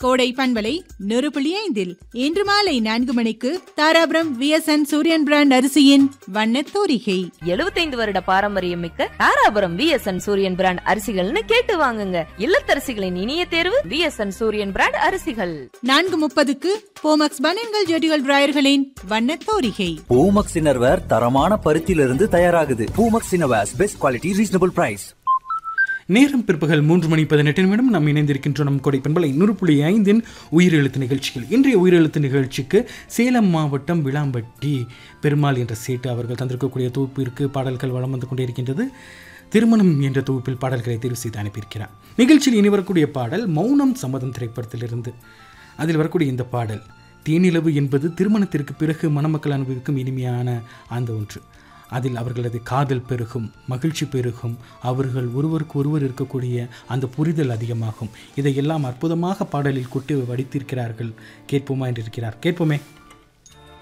கோடை பண்பலை நூறு புள்ளி ஐந்தில் இன்று மாலை நான்கு மணிக்கு தாராபுரம் விஎஸ்என் சூரியன் பிராண்ட் அரிசியின் வண்ணத் தோரிகை 75 வருட பாரம்பரியம் மிக்க தாராபுரம் விஎஸ்என் சூரியன் பிராண்ட் அரிசிகள்னு கேட்டு வாங்குங்க இல்லத்தரசிகளின் இனிய தேர்வு விஎஸ்என் சூரியன் பிராண்ட் அரிசிகள் நான்கு முப்பதுக்கு போமக்ஸ் பனியன்கள் ஜெட்டிகள் டிராயர்களின் வண்ணத் தோரிகை பூமக்ஸ் இன்னர்வேர் தரமான பருத்தியிலிருந்து தயாராகுது Poomex innerwears best quality reasonable price நேரம் பிற்பகல் மூன்று மணி பதினெட்டு நிமிடம் நாம் இணைந்திருக்கின்றோம் நம் கொடை பண்பலை நூறு புள்ளி ஐந்தின் உயிரெழுத்து நிகழ்ச்சிகள் இன்றைய உயிரெழுத்து நிகழ்ச்சிக்கு சேலம் மாவட்டம் விளாம்பட்டி பெருமாள் என்ற சேட்டு அவர்கள் தந்திருக்கக்கூடிய தொகுப்பிற்கு பாடல்கள் வளம் வந்து கொண்டிருக்கின்றது திருமணம் என்ற தொகுப்பில் பாடல்களை தேர்வு செய்து அனுப்பியிருக்கிறார் நிகழ்ச்சியில் இனி வரக்கூடிய பாடல் மௌனம் சம்மதம் திரைப்படத்திலிருந்து அதில் வரக்கூடிய இந்த பாடல் தேனிலவு என்பது திருமணத்திற்கு பிறகு மணமக்கள் அனுபவிக்கும் இனிமையான அந்த ஒன்று அதில் அவர்களது காதல் பெருகும் மகிழ்ச்சி பெருகும் அவர்கள் ஒருவருக்கு ஒருவர் இருக்கக்கூடிய அந்த புரிதல் அதிகமாகும் இதையெல்லாம் அற்புதமாக பாடலில் கொட்டு வடித்திருக்கிறார்கள் கேட்போமா என்று இருக்கிறார் கேட்போமே